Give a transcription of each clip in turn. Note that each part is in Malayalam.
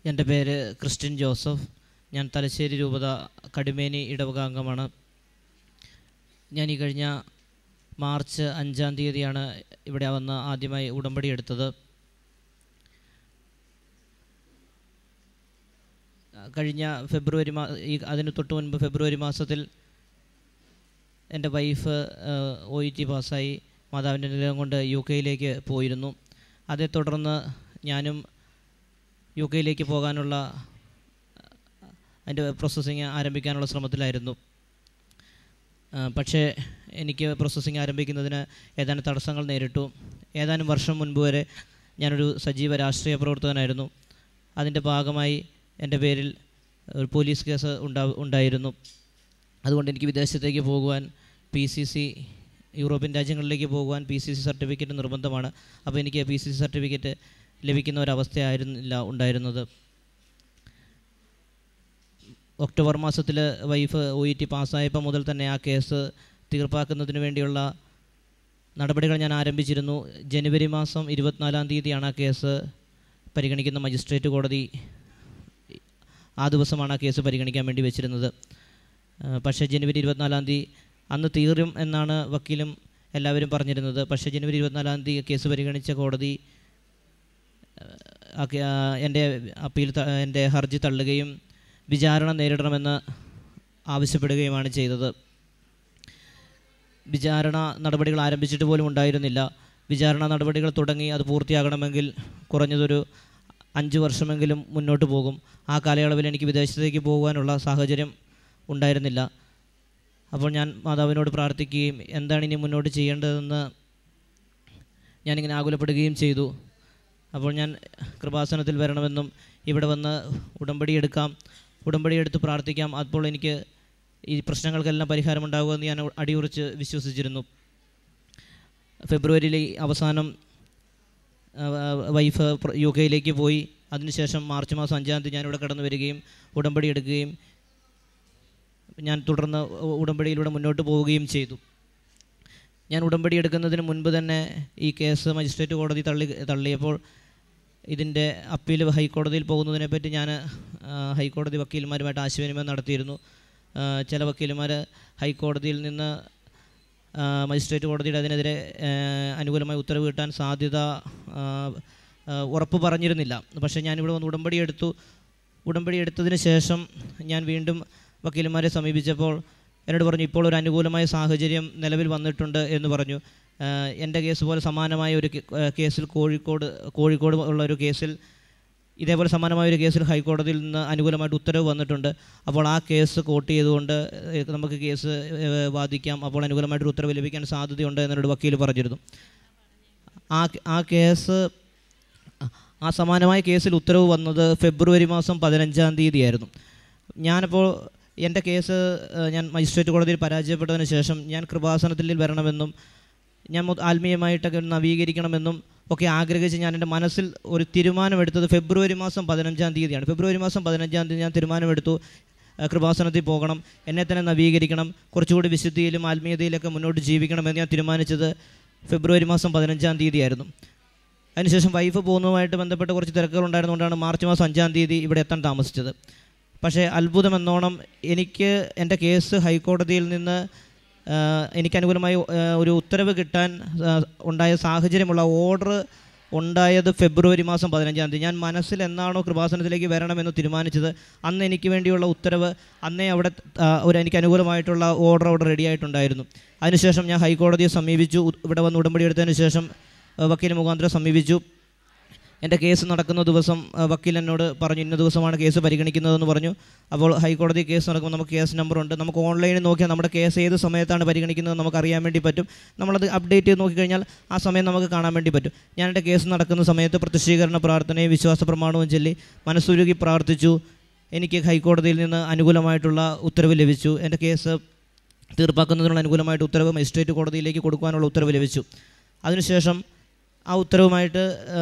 എൻ്റെ പേര് ക്രിസ്ത്യൻ ജോസഫ് ഞാൻ തലശ്ശേരി രൂപത കടുമേനി ഇടവക അംഗമാണ് ഞാൻ ഈ കഴിഞ്ഞ മാർച്ച് അഞ്ചാം തീയതിയാണ് ഇവിടെ വന്ന് ആദ്യമായി ഉടമ്പടി എടുത്തത് കഴിഞ്ഞ ഫെബ്രുവരി മാ ഈ അതിന് തൊട്ട് മുൻപ് ഫെബ്രുവരി മാസത്തിൽ എൻ്റെ വൈഫ് ഒ ഇ ടി പാസ്സായി മാതാവിൻ്റെ നിലയം കൊണ്ട് യു കെയിലേക്ക് പോയിരുന്നു അതേ തുടർന്ന് ഞാനും യു കെയിലേക്ക് പോകാനുള്ള അതിൻ്റെ പ്രോസസ്സിങ് ആരംഭിക്കാനുള്ള ശ്രമത്തിലായിരുന്നു ആ, പക്ഷേ എനിക്ക് പ്രോസസ്സിങ് ആരംഭിക്കുന്നതിന് ഏതാനും തടസ്സങ്ങൾ നേരിട്ടു ഏതാനും വർഷം മുൻപ് വരെ ഞാനൊരു സജീവ രാഷ്ട്രീയ പ്രവർത്തകനായിരുന്നു അതിൻ്റെ ഭാഗമായി എൻ്റെ പേരിൽ ഒരു പോലീസ് കേസ് ഉണ്ടാ ഉണ്ടായിരുന്നു അതുകൊണ്ട് എനിക്ക് വിദേശത്തേക്ക് പോകുവാൻ പി സി സി യൂറോപ്യൻ രാജ്യങ്ങളിലേക്ക് പോകുവാൻ പി സി സി സർട്ടിഫിക്കറ്റ് നിർബന്ധമാണ് അപ്പോൾ എനിക്ക് പി സി സി സർട്ടിഫിക്കറ്റ് ലഭിക്കുന്ന ഒരവസ്ഥയായിരുന്നില്ല ഉണ്ടായിരുന്നത് ഒക്ടോബർ മാസത്തിൽ വൈഫ് ഒ ഇ ടി പാസ്സായപ്പോൾ മുതൽ തന്നെ ആ കേസ് തീർപ്പാക്കുന്നതിന് വേണ്ടിയുള്ള നടപടികൾ ഞാൻ ആരംഭിച്ചിരുന്നു ജനുവരി മാസം ഇരുപത്തിനാലാം തീയതിയാണ് ആ കേസ് പരിഗണിക്കുന്ന മജിസ്ട്രേറ്റ് കോടതി ആ ദിവസമാണ് ആ കേസ് പരിഗണിക്കാൻ വേണ്ടി വെച്ചിരുന്നത് ആ, പക്ഷേ ജനുവരി ഇരുപത്തിനാലാം തീയതി അന്ന് തീരും എന്നാണ് വക്കീലും എല്ലാവരും പറഞ്ഞിരുന്നത് പക്ഷേ ജനുവരി ഇരുപത്തിനാലാം തീയതി കേസ് പരിഗണിച്ച കോടതി ആ കേ- ആ, എൻ്റെ അപ്പീൽ ത- എൻ്റെ ഹർജി തള്ളുകയും വിചാരണ നേരിടണമെന്ന് ആവശ്യപ്പെടുകയുമാണ് ചെയ്തത് വിചാരണ നടപടികൾ ആരംഭിച്ചിട്ട് പോലും ഉണ്ടായിരുന്നില്ല വിചാരണ നടപടികൾ തുടങ്ങി അത് പൂർത്തിയാകണമെങ്കിൽ കുറഞ്ഞതൊരു അഞ്ച് വർഷമെങ്കിലും മുന്നോട്ട് പോകും ആ കാലയളവിൽ എനിക്ക് വിദേശത്തേക്ക് പോകുവാനുള്ള സാഹചര്യം ഉണ്ടായിരുന്നില്ല അപ്പോൾ ഞാൻ മാതാവിനോട് പ്രാർത്ഥിക്കുകയും എന്താണ് ഇനി മുന്നോട്ട് ചെയ്യേണ്ടതെന്ന് ഞാനിങ്ങനെ ആകുലപ്പെടുകയും ചെയ്തു അപ്പോൾ ഞാൻ കൃപാസനത്തിൽ വരണമെന്നും ഇവിടെ വന്ന് ഉടമ്പടി എടുക്കാം ഉടമ്പടി എടുത്ത് പ്രാർത്ഥിക്കാം അപ്പോൾ എനിക്ക് ഈ പ്രശ്നങ്ങൾക്കെല്ലാം പരിഹാരമുണ്ടാകുമെന്ന് ഞാൻ അടിയുറച്ച് വിശ്വസിച്ചിരുന്നു ഫെബ്രുവരിയിലെ അവസാനം ആ, വൈഫ് പ്ര- യു കെയിലേക്ക് പോയി അതിനുശേഷം മാർച്ച് മാസം അഞ്ചാം തീയതി ഞാനിവിടെ കടന്നു വരികയും ഉടമ്പടി എടുക്കുകയും ഞാൻ തുടർന്ന് ഉ- ഉടമ്പടിയിലൂടെ മുന്നോട്ട് പോവുകയും ചെയ്തു ഞാൻ ഉടമ്പടി എടുക്കുന്നതിന് മുൻപ് തന്നെ ഈ കേസ് മജിസ്ട്രേറ്റ് കോടതി തള്ളി തള്ളിയപ്പോൾ ഇതിൻ്റെ അപ്പീൽ ഹൈക്കോടതിയിൽ പോകുന്നതിനെപ്പറ്റി ഞാൻ ആ, ഹൈക്കോടതി വക്കീൽമാരുമായിട്ട് ആശയവിനിമയം നടത്തിയിരുന്നു ആ, ചില വക്കീലുമാർ ഹൈക്കോടതിയിൽ നിന്ന് ആ, മജിസ്ട്രേറ്റ് കോടതിയുടെ അതിനെതിരെ ആ, അനുകൂലമായി ഉത്തരവ് കിട്ടാൻ സാധ്യത ആ, ആ, ഉറപ്പ് പറഞ്ഞിരുന്നില്ല പക്ഷേ ഞാനിവിടെ വന്ന് ഉടമ്പടി എടുത്തു ഉടമ്പടി എടുത്തതിന് ശേഷം ഞാൻ വീണ്ടും വക്കീലന്മാരെ സമീപിച്ചപ്പോൾ എന്നോട് പറഞ്ഞു ഇപ്പോൾ ഒരു അനുകൂലമായ സാഹചര്യം നിലവിൽ വന്നിട്ടുണ്ട് എന്ന് പറഞ്ഞു ആ, എൻ്റെ കേസ് പോലെ സമാനമായ ഒരു കേ- ആ, കേസിൽ കോഴിക്കോട് കോഴിക്കോട് ഉള്ള ഒരു കേസിൽ ഇതേപോലെ സമാനമായ ഒരു കേസിൽ ഹൈക്കോടതിയിൽ നിന്ന് അനുകൂലമായിട്ട് ഉത്തരവ് വന്നിട്ടുണ്ട് അപ്പോൾ ആ കേസ് കോട്ട് ചെയ്തുകൊണ്ട് ഏ, നമുക്ക് കേസ് ഏ, വാദിക്കാം അപ്പോൾ അനുകൂലമായിട്ടൊരു ഉത്തരവ് ലഭിക്കാൻ സാധ്യതയുണ്ട് എന്നോട് വക്കീൽ പറഞ്ഞിരുന്നു ആ ആ കേസ് ആ സമാനമായ കേസിൽ ഉത്തരവ് വന്നത് ഫെബ്രുവരി മാസം പതിനഞ്ചാം തീയതിയായിരുന്നു ഞാനപ്പോൾ എൻ്റെ കേസ് ഏഹ്, ഞാൻ മജിസ്ട്രേറ്റ് കോടതിയിൽ പരാജയപ്പെട്ടതിന് ശേഷം ഞാൻ കൃപാസനത്തിൽ വരണമെന്നും ഞാൻ മൊ- ആത്മീയമായിട്ടൊക്കെ ഒന്ന് നവീകരിക്കണമെന്നും ഒക്കെ ആഗ്രഹിച്ച് ഞാൻ എൻ്റെ മനസ്സിൽ ഒരു തീരുമാനമെടുത്തത് ഫെബ്രുവരി മാസം പതിനഞ്ചാം തീയതിയാണ് ഫെബ്രുവരി മാസം പതിനഞ്ചാം തീയതി ഞാൻ തീരുമാനമെടുത്തു ഏഹ്, കൃപാസനത്തിൽ പോകണം എന്നെ തന്നെ നവീകരിക്കണം കുറച്ചുകൂടി വിശുദ്ധിയിലും ആത്മീയതയിലൊക്കെ മുന്നോട്ട് ജീവിക്കണമെന്ന് ഞാൻ തീരുമാനിച്ചത് ഫെബ്രുവരി മാസം പതിനഞ്ചാം തീയതിയായിരുന്നു അതിനുശേഷം വൈഫ് പോകുന്നതുമായിട്ട് ബന്ധപ്പെട്ട് കുറച്ച് തിരക്കുകൾ ഉണ്ടായിരുന്നുകൊണ്ടാണ് മാർച്ച് മാസം അഞ്ചാം തീയതി ഇവിടെ എത്താൻ താമസിച്ചത് പക്ഷേ അത്ഭുതം എന്നോണം എനിക്ക് എൻ്റെ കേസ് ഹൈക്കോടതിയിൽ നിന്ന് ആ, എനിക്ക് അനുകൂലമായി ആ, ഒരു ഉത്തരവ് കിട്ടാൻ ആ, ഉണ്ടായ സാഹചര്യമുള്ള ഓർഡർ ഉണ്ടായത് ഫെബ്രുവരി മാസം പതിനഞ്ചാം തീയതി ഞാൻ മനസ്സിൽ എന്നാണോ കൃപാസനത്തിലേക്ക് വരണമെന്ന് തീരുമാനിച്ചത് അന്ന് എനിക്ക് വേണ്ടിയുള്ള ഉത്തരവ് അന്നേ അവിടെ ആ, ഒരു എനിക്ക് അനുകൂലമായിട്ടുള്ള ഓർഡർ അവിടെ റെഡി ആയിട്ടുണ്ടായിരുന്നു അതിനുശേഷം ഞാൻ ഹൈക്കോടതിയെ സമീപിച്ചു ഉ- ഇവിടെ വന്ന് ഉടമ്പടി എടുത്തതിന് ശേഷം ആ, വക്കീൽ മുഖാന്തരം സമീപിച്ചു എൻ്റെ കേസ് നടക്കുന്ന ദിവസം ആ, വക്കീൽ എന്നോട് പറഞ്ഞു ഇന്ന ദിവസമാണ് കേസ് പരിഗണിക്കുന്നതെന്ന് പറഞ്ഞു അപ്പോൾ ഹൈക്കോടതി കേസ് നടക്കുമ്പോൾ നമുക്ക് കേസ് നമ്പർ ഉണ്ട് നമുക്ക് ഓൺലൈനിൽ നോക്കിയാൽ നമ്മുടെ കേസ് ഏത് സമയത്താണ് പരിഗണിക്കുന്നത് നമുക്ക് അറിയാൻ വേണ്ടി പറ്റും നമ്മളത് അപ്ഡേറ്റ് ചെയ്ത് നോക്കിക്കഴിഞ്ഞാൽ ആ സമയം നമുക്ക് കാണാൻ വേണ്ടി പറ്റും ഞാൻ എൻ്റെ കേസ് നടക്കുന്ന സമയത്ത് പ്രത്യക്ഷീകരണ പ്രാർത്ഥനയും വിശ്വാസ പ്രമാണവും ചൊല്ലി മനസ്സുരുകി പ്രാർത്ഥിച്ചു എനിക്ക് ഹൈക്കോടതിയിൽ നിന്ന് അനുകൂലമായിട്ടുള്ള ഉത്തരവ് ലഭിച്ചു എൻ്റെ കേസ് തീർപ്പാക്കുന്നതിനുള്ള അനുകൂലമായിട്ട് ഉത്തരവ് മജിസ്ട്രേറ്റ് കോടതിയിലേക്ക് കൊടുക്കുവാനുള്ള ഉത്തരവ് ലഭിച്ചു അതിനുശേഷം ആ ഉത്തരവുമായിട്ട് ആ,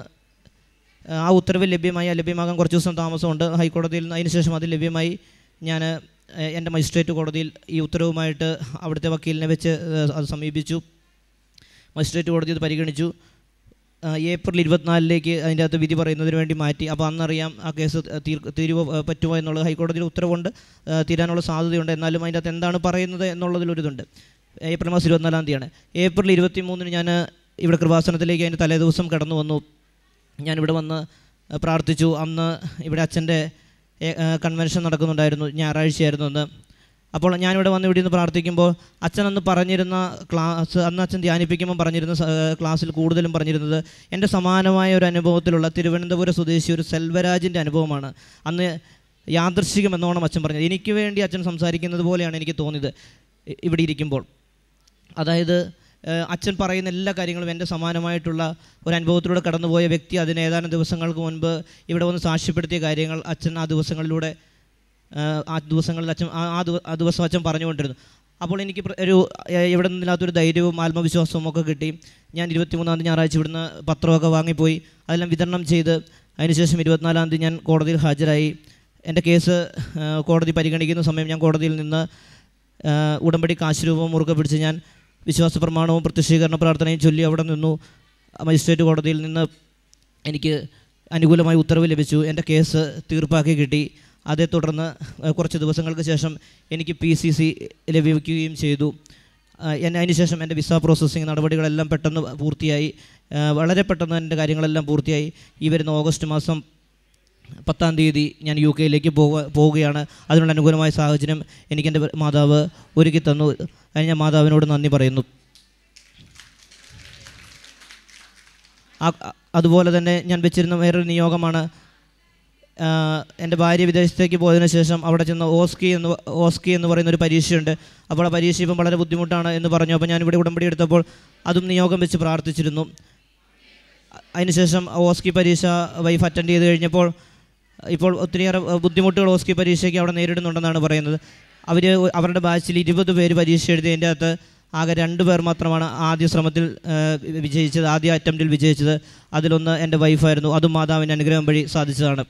ആ ഉത്തരവ് ലഭ്യമായി ആ ലഭ്യമാകാൻ കുറച്ച് ദിവസം താമസമുണ്ട് ഹൈക്കോടതിയിൽ നിന്ന് അതിനുശേഷം അത് ലഭ്യമായി ഞാൻ എൻ്റെ മജിസ്ട്രേറ്റ് കോടതിയിൽ ഈ ഉത്തരവുമായിട്ട് അവിടുത്തെ വക്കീലിനെ വെച്ച് ഏഹ്, അത് സമീപിച്ചു മജിസ്ട്രേറ്റ് കോടതി അത് പരിഗണിച്ചു ആ, ഏപ്രിൽ ഇരുപത്തിനാലിലേക്ക് അതിൻ്റെ അകത്ത് വിധി പറയുന്നതിന് വേണ്ടി മാറ്റി അപ്പോൾ അന്നറിയാം ആ കേസ് തീർ തീരുവ ആ, പറ്റുമോ എന്നുള്ളത് ഹൈക്കോടതിയുടെ ഉത്തരവുണ്ട് ആ, തീരാനുള്ള സാധ്യതയുണ്ട് എന്നാലും അതിൻ്റെ അകത്ത് എന്താണ് പറയുന്നത് എന്നുള്ളതിലൊരിതുണ്ട് ഏപ്രിൽ മാസം ഇരുപത്തിനാലാം തീയതിയാണ് ഏപ്രിൽ ഇരുപത്തി മൂന്നിന് ഞാൻ ഇവിടെ കൃപാസനത്തിലേക്ക് അതിൻ്റെ തലേദിവസം കടന്നു വന്നു ഞാനിവിടെ വന്ന് ആ, പ്രാർത്ഥിച്ചു അന്ന് ഇവിടെ അച്ഛൻ്റെ കൺവെൻഷൻ നടക്കുന്നുണ്ടായിരുന്നു ഞായറാഴ്ചയായിരുന്നു അന്ന് അപ്പോൾ ഞാനിവിടെ വന്ന് ഇവിടെ നിന്ന് പ്രാർത്ഥിക്കുമ്പോൾ അച്ഛൻ അന്ന് പറഞ്ഞിരുന്ന ക്ലാസ് അന്ന് അച്ഛൻ ധ്യാനിപ്പിക്കുമ്പോൾ പറഞ്ഞിരുന്ന സ- ഏഹ് ക്ലാസ്സിൽ കൂടുതലും പറഞ്ഞിരുന്നത് എൻ്റെ സമാനമായ ഒരു അനുഭവത്തിലുള്ള തിരുവനന്തപുരം സ്വദേശി ഒരു സെൽവരാജിൻ്റെ അനുഭവമാണ് അന്ന് യാദൃശ്ചികം എന്നോണം അച്ഛൻ പറഞ്ഞത് എനിക്ക് വേണ്ടി അച്ഛൻ സംസാരിക്കുന്നത് പോലെയാണ് എനിക്ക് തോന്നിയത് ഇ- ഇവിടെ ഇരിക്കുമ്പോൾ അതായത് ഏഹ് അച്ഛൻ പറയുന്ന എല്ലാ കാര്യങ്ങളും എൻ്റെ സമാനമായിട്ടുള്ള ഒരു അനുഭവത്തിലൂടെ കടന്നുപോയ വ്യക്തി അതിന് ഏതാനും ദിവസങ്ങൾക്ക് മുൻപ് ഇവിടെ വന്ന് സാക്ഷ്യപ്പെടുത്തിയ കാര്യങ്ങൾ അച്ഛൻ ആ ദിവസങ്ങളിലൂടെ ഏഹ് ആ ദിവസങ്ങളിൽ അച്ഛൻ ആ ആ ദിവ- ആ ദിവസം അച്ഛൻ പറഞ്ഞുകൊണ്ടിരുന്നു അപ്പോൾ എനിക്ക് പ്ര- ഒരു ഏഹ് ഇവിടെ നിന്നില്ലാത്തൊരു ധൈര്യവും ആത്മവിശ്വാസവും ഒക്കെ കിട്ടി ഞാൻ ഇരുപത്തിമൂന്നാം തീയതി ഞായറാഴ്ച ഇവിടുന്ന് പത്രമൊക്കെ വാങ്ങിപ്പോയി അതെല്ലാം വിതരണം ചെയ്ത് അതിനുശേഷം ഇരുപത്തിനാലാം തീയതി ഞാൻ കോടതിയിൽ ഹാജരായി എൻ്റെ കേസ് ഏഹ് കോടതി പരിഗണിക്കുന്ന സമയം ഞാൻ കോടതിയിൽ നിന്ന് ഏഹ് ഉടമ്പടി കാശ് രൂപം മുറുകെ പിടിച്ച് ഞാൻ വിശ്വാസ പ്രമാണവും പ്രത്യക്ഷീകരണ പ്രാർത്ഥനയും ചൊല്ലി അവിടെ നിന്നു മജിസ്ട്രേറ്റ് കോടതിയിൽ നിന്ന് എനിക്ക് അനുകൂലമായ ഉത്തരവ് ലഭിച്ചു എൻ്റെ കേസ് തീർപ്പാക്കി കിട്ടി അതേ തുടർന്ന് ഏഹ് കുറച്ച് ദിവസങ്ങൾക്ക് ശേഷം എനിക്ക് പി സി സി ലഭിക്കുകയും ചെയ്തു ആഹ് എന്നെ അതിനുശേഷം എൻ്റെ വിസ പ്രോസസ്സിങ് നടപടികളെല്ലാം പെട്ടെന്ന് പൂർത്തിയായി ആഹ് വളരെ പെട്ടെന്ന് എൻ്റെ കാര്യങ്ങളെല്ലാം പൂർത്തിയായി ഈ വരുന്ന ഓഗസ്റ്റ് മാസം പത്താം തീയതി ഞാൻ യു കെയിലേക്ക് പോവുക പോവുകയാണ് അതിനുള്ള അനുകൂലമായ സാഹചര്യം എനിക്ക് എൻ്റെ മാതാവ് ഒരുക്കി തന്നു അതിന് ഞാൻ മാതാവിനോട് നന്ദി പറയുന്നു ആ- അ- അതുപോലെ തന്നെ ഞാൻ വെച്ചിരുന്ന വേറൊരു നിയോഗമാണ് ആ, എൻ്റെ ഭാര്യ വിദേശത്തേക്ക് പോയതിനു ശേഷം അവിടെ ചെന്ന് ഓസ്കി എന്ന് പ- ഓസ്കി എന്ന് പറയുന്ന ഒരു പരീക്ഷയുണ്ട് അപ്പോൾ ആ പരീക്ഷ ഇപ്പം വളരെ ബുദ്ധിമുട്ടാണ് എന്ന് പറഞ്ഞു അപ്പോൾ ഞാൻ ഇവിടെ ഉടമ്പടി എടുത്തപ്പോൾ അതും നിയോഗം വെച്ച് പ്രാർത്ഥിച്ചിരുന്നു അതിനുശേഷം ഓസ്കി പരീക്ഷ വൈഫ് അറ്റൻഡ് ചെയ്ത് കഴിഞ്ഞപ്പോൾ ഇപ്പോൾ ഒത്തിരിയേറെ അഹ്, ബുദ്ധിമുട്ടുകൾ ഓസ്കി പരീക്ഷയ്ക്ക് അവിടെ നേരിടുന്നുണ്ടെന്നാണ് പറയുന്നത് അവർ അവരുടെ ബാച്ചിൽ ഇരുപത് പേര് പരീക്ഷ എഴുതിയതിൻ്റെ അകത്ത് ആകെ രണ്ട് പേർ മാത്രമാണ് ആദ്യ ശ്രമത്തിൽ ആഹ്, വിജയിച്ചത് ആദ്യ അറ്റംപ്റ്റിൽ വിജയിച്ചത് അതിലൊന്ന് എൻ്റെ വൈഫായിരുന്നു അതും മാതാവിൻ്റെ അനുഗ്രഹം വഴി സാധിച്ചതാണ്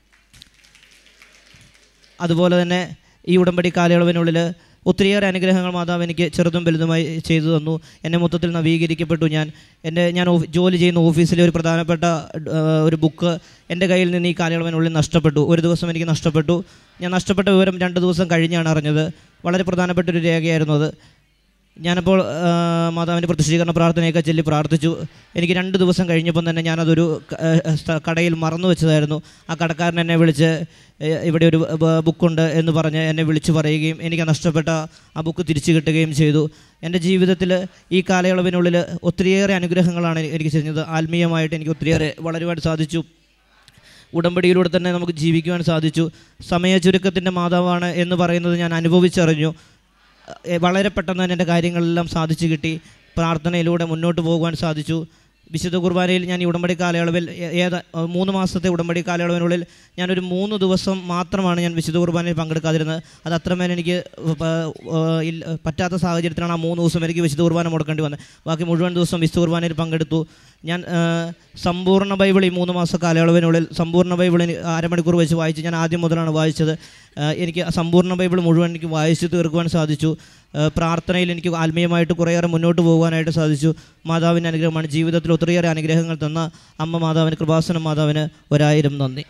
അതുപോലെ തന്നെ ഈ ഉടമ്പടി കാലയളവിനുള്ളിൽ ഒത്തിരിയേറെ അനുഗ്രഹങ്ങൾ മാതാവ് എനിക്ക് ചെറുതും വലുതുമായി ചെയ്തു തന്നു എന്നെ മൊത്തത്തിൽ നവീകരിക്കപ്പെട്ടു ഞാൻ എൻ്റെ ഞാൻ ഓഫീ- ജോലി ചെയ്യുന്ന ഓഫീസിലെ ഒരു പ്രധാനപ്പെട്ട ആ, ഒരു ബുക്ക് എൻ്റെ കയ്യിൽ നിന്ന് ഈ കാലയളവിനുള്ളിൽ നഷ്ടപ്പെട്ടു ഒരു ദിവസം എനിക്ക് നഷ്ടപ്പെട്ടു ഞാൻ നഷ്ടപ്പെട്ട വിവരം രണ്ട് ദിവസം കഴിഞ്ഞാണ് അറിഞ്ഞത് വളരെ പ്രധാനപ്പെട്ട ഒരു രേഖയായിരുന്നു അത് ഞാനപ്പോൾ ആ, മാതാവിൻ്റെ പ്രത്യക്ഷീകരണ പ്രാർത്ഥനയൊക്കെ ചൊല്ലി പ്രാർത്ഥിച്ചു എനിക്ക് രണ്ട് ദിവസം കഴിഞ്ഞപ്പം തന്നെ ഞാനതൊരു ക- ആ, സ്ഥ- കടയിൽ മറന്നു വെച്ചതായിരുന്നു ആ കടക്കാരൻ എന്നെ വിളിച്ച് "ഏ, ഇവിടെ ഒരു ബ- ബുക്കുണ്ട് എന്ന് പറഞ്ഞ് എന്നെ വിളിച്ചു പറയുകയും എനിക്ക് നഷ്ടപ്പെട്ട ആ ബുക്ക് തിരിച്ചു കിട്ടുകയും ചെയ്തു എൻ്റെ ജീവിതത്തിൽ ഈ കാലയളവിനുള്ളിൽ ഒത്തിരിയേറെ അനുഗ്രഹങ്ങളാണ് എനിക്ക് ചെയ്യുന്നത് ആത്മീയമായിട്ട് എനിക്ക് ഒത്തിരിയേറെ വളരുവാൻ സാധിച്ചു ഉടമ്പടിയിലൂടെ തന്നെ നമുക്ക് ജീവിക്കുവാൻ സാധിച്ചു സമയ ചുരുക്കത്തിൻ്റെ മാതാവാണ് എന്ന് പറയുന്നത് ഞാൻ അനുഭവിച്ചറിഞ്ഞു എ, വളരെ പെട്ടെന്ന് തന്നെ എൻ്റെ കാര്യങ്ങളെല്ലാം സാധിച്ചു കിട്ടി പ്രാർത്ഥനയിലൂടെ മുന്നോട്ട് പോകുവാൻ സാധിച്ചു വിശുദ്ധ കുർബാനയിൽ ഞാൻ ഈ ഉടമ്പടി കാലയളവിൽ ഏ- ഏത മൂന്ന് മാസത്തെ ഉടമ്പടി കാലയളവിനുള്ളിൽ ഞാനൊരു മൂന്ന് ദിവസം മാത്രമാണ് ഞാൻ വിശുദ്ധ കുർബാനയിൽ പങ്കെടുക്കാതിരുന്നത് അത് അത്രമേൽ എനിക്ക് പ- ഏഹ് ഇല്ല- പറ്റാത്ത സാഹചര്യത്തിലാണ് ആ മൂന്ന് ദിവസം എനിക്ക് വിശുദ്ധ കുർബാന മുടക്കേണ്ടി വന്നത് ബാക്കി മുഴുവൻ ദിവസം വിശുദ്ധ കുർബാനയിൽ പങ്കെടുത്തു ഞാൻ ഏഹ്, സമ്പൂർണ്ണ ബൈബിൾ ഈ മൂന്ന് മാസ കാലയളവിനുള്ളിൽ സമ്പൂർണ്ണ ബൈബിളിന് അരമണിക്കൂർ വെച്ച് വായിച്ച് ഞാൻ ആദ്യം മുതലാണ് വായിച്ചത് ഏഹ്, എനിക്ക് ആ സമ്പൂർണ്ണ ബൈബിൾ മുഴുവൻ എനിക്ക് വായിച്ചു തീർക്കുവാൻ സാധിച്ചു ഏഹ്, പ്രാർത്ഥനയിൽ എനിക്ക് ആത്മീയമായിട്ട് കുറേയേറെ മുന്നോട്ട് പോകാനായിട്ട് സാധിച്ചു മാതാവിൻ്റെ അനുഗ്രഹമാണ് ജീവിതത്തിൽ ഒത്തിരിയേറെ അനുഗ്രഹങ്ങൾ തന്ന അമ്മ മാതാവിന് കൃപാസന മാതാവിന് ഒരായിരം നന്ദി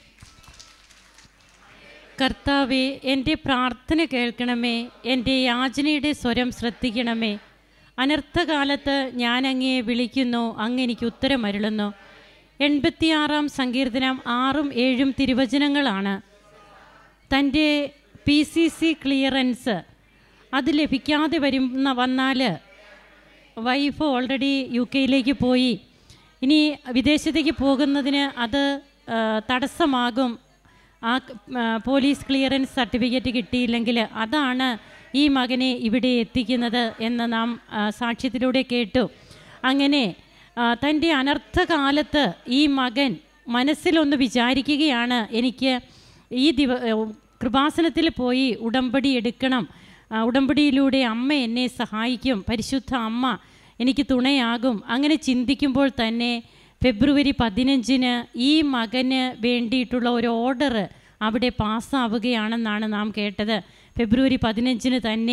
കർത്താവെ എൻ്റെ പ്രാർത്ഥന കേൾക്കണമേ എൻ്റെ യാചനയുടെ സ്വരം ശ്രദ്ധിക്കണമേ അനർത്ഥകാലത്ത് ഞാൻ അങ്ങയെ വിളിക്കുന്നു അങ്ങ് എനിക്ക് ഉത്തരമരുളുന്നു എൺപത്തിയാറാം സങ്കീർത്തനം ആറും ഏഴും തിരുവചനങ്ങളാണ് തൻ്റെ പി സി സി ക്ലിയറൻസ് അത് ലഭിക്കാതെ വരുന്ന വന്നാൽ വൈഫ് ഓൾറെഡി യു കെയിലേക്ക് പോയി ഇനി വിദേശത്തേക്ക് പോകുന്നതിന് അത് ആ, തടസ്സമാകും ആ ആ, പോലീസ് ക്ലിയറൻസ് സർട്ടിഫിക്കറ്റ് കിട്ടിയില്ലെങ്കിൽ അതാണ് ഈ മകനെ ഇവിടെ എത്തിക്കുന്നത് എന്ന് നാം ആ, സാക്ഷ്യത്തിലൂടെ കേട്ടു അങ്ങനെ ആ, തൻ്റെ അനർത്ഥകാലത്ത് ഈ മകൻ മനസ്സിലൊന്ന് വിചാരിക്കുകയാണ് എനിക്ക് ഈ ദിവ കൃപാസനത്തിൽ പോയി ഉടമ്പടി എടുക്കണം ആ, ഉടമ്പടിയിലൂടെ അമ്മ എന്നെ സഹായിക്കും പരിശുദ്ധ അമ്മ എനിക്ക് തുണയാകും അങ്ങനെ ചിന്തിക്കുമ്പോൾ തന്നെ ഫെബ്രുവരി പതിനഞ്ചിന് ഈ മകന് വേണ്ടിയിട്ടുള്ള ഒരു ഓർഡർ അവിടെ പാസ്സാവുകയാണെന്നാണ് നാം കേട്ടത് ഫെബ്രുവരി പതിനഞ്ചിന് തന്നെ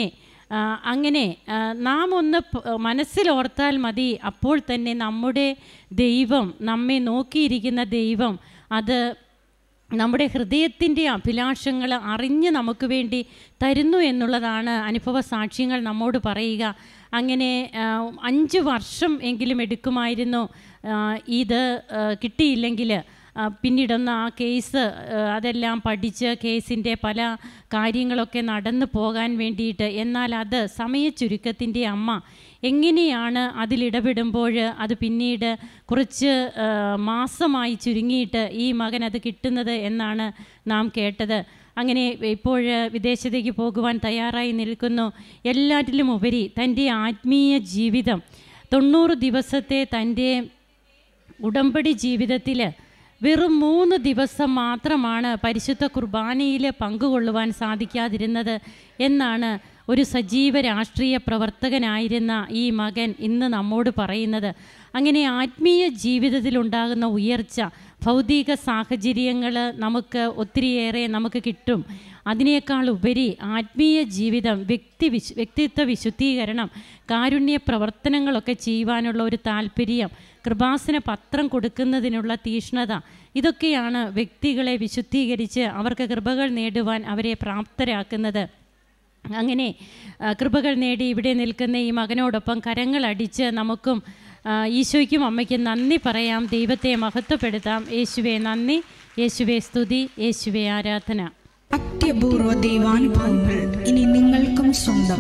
ആ, അങ്ങനെ ആ, നാം ഒന്ന് പ- മനസ്സിലോർത്താൽ മതി അപ്പോൾ തന്നെ നമ്മുടെ ദൈവം നമ്മെ നോക്കിയിരിക്കുന്ന ദൈവം അത് നമ്മുടെ ഹൃദയത്തിൻ്റെ അഭിലാഷങ്ങൾ അറിഞ്ഞ് നമുക്ക് വേണ്ടി തരുന്നു എന്നുള്ളതാണ് അനുഭവ സാക്ഷ്യങ്ങൾ നമ്മോട് പറയുക അങ്ങനെ ആ, അഞ്ച് വർഷം എങ്കിലും എടുക്കുമായിരുന്നു ആ, ഇത് ആ, കിട്ടിയില്ലെങ്കിൽ ആ, പിന്നീടൊന്ന് ആ കേസ് ആ, അതെല്ലാം പഠിച്ച് കേസിൻ്റെ പല കാര്യങ്ങളൊക്കെ നടന്നു പോകാൻ വേണ്ടിയിട്ട് എന്നാൽ അത് സമയച്ചുരുക്കത്തിൻ്റെ അമ്മ എങ്ങനെയാണ് അതിലിടപെടുമ്പോൾ അത് പിന്നീട് കുറച്ച് ആ, മാസമായി ചുരുങ്ങിയിട്ട് ഈ മകൻ അത് കിട്ടുന്നത് എന്നാണ് നാം കേട്ടത് അങ്ങനെ ഇപ്പോൾ വിദേശത്തേക്ക് പോകുവാൻ തയ്യാറായി നിൽക്കുന്നു എല്ലാറ്റിലും ഉപരി തൻ്റെ ആത്മീയ ജീവിതം തൊണ്ണൂറ് ദിവസത്തെ തൻ്റെ ഉടമ്പടി ജീവിതത്തിൽ വെറും മൂന്ന് ദിവസം മാത്രമാണ് പരിശുദ്ധ കുർബാനയിൽ പങ്കുകൊള്ളുവാൻ സാധിക്കാതിരുന്നത് എന്നാണ് ഒരു സജീവ രാഷ്ട്രീയ പ്രവർത്തകനായിരുന്ന ഈ മകൻ ഇന്ന് നമ്മോട് പറയുന്നത് അങ്ങനെ ആത്മീയ ജീവിതത്തിലുണ്ടാകുന്ന ഉയർച്ച ഭൗതിക സാഹചര്യങ്ങൾ നമുക്ക് ഒത്തിരിയേറെ നമുക്ക് കിട്ടും അതിനേക്കാൾ ഉപരി ആത്മീയ ജീവിതം വ്യക്തി വിശ് വ്യക്തിത്വ വിശുദ്ധീകരണം കാരുണ്യ പ്രവർത്തനങ്ങളൊക്കെ ചെയ്യുവാനുള്ള ഒരു താല്പര്യം കൃപാസന പത്രം കൊടുക്കുന്നതിനുള്ള തീഷ്ണത ഇതൊക്കെയാണ് വ്യക്തികളെ വിശുദ്ധീകരിച്ച് അവർക്ക് കൃപകൾ നേടുവാൻ അവരെ പ്രാപ്തരാക്കുന്നത് അങ്ങനെ ആ, കൃപകൾ നേടി ഇവിടെ നിൽക്കുന്ന ഈ മകനോടൊപ്പം കരങ്ങളടിച്ച് നമുക്കും ആ, ഈശോയ്ക്കും അമ്മയ്ക്കും നന്ദി പറയാം ദൈവത്തെ മഹത്വപ്പെടുത്താം യേശുവെ നന്ദി യേശുവെ സ്തുതി യേശുവെ ആരാധന അത്യപൂർവ ദൈവാനുഭവങ്ങൾ ഇനി നിങ്ങൾക്കും സ്വന്തം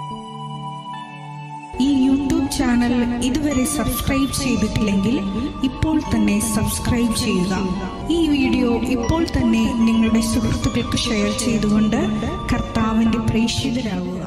ഈ യൂട്യൂബ് ചാനൽ ഇതുവരെ സബ്സ്ക്രൈബ് ചെയ്തിട്ടില്ലെങ്കിൽ ഇപ്പോൾ തന്നെ സബ്സ്ക്രൈബ് ചെയ്യുക ഈ വീഡിയോ ഇപ്പോൾ തന്നെ നിങ്ങളുടെ സുഹൃത്തുക്കൾക്ക് ഷെയർ ചെയ്തുകൊണ്ട് കർത്താവിന്റെ പ്രേക്ഷിതരാകുക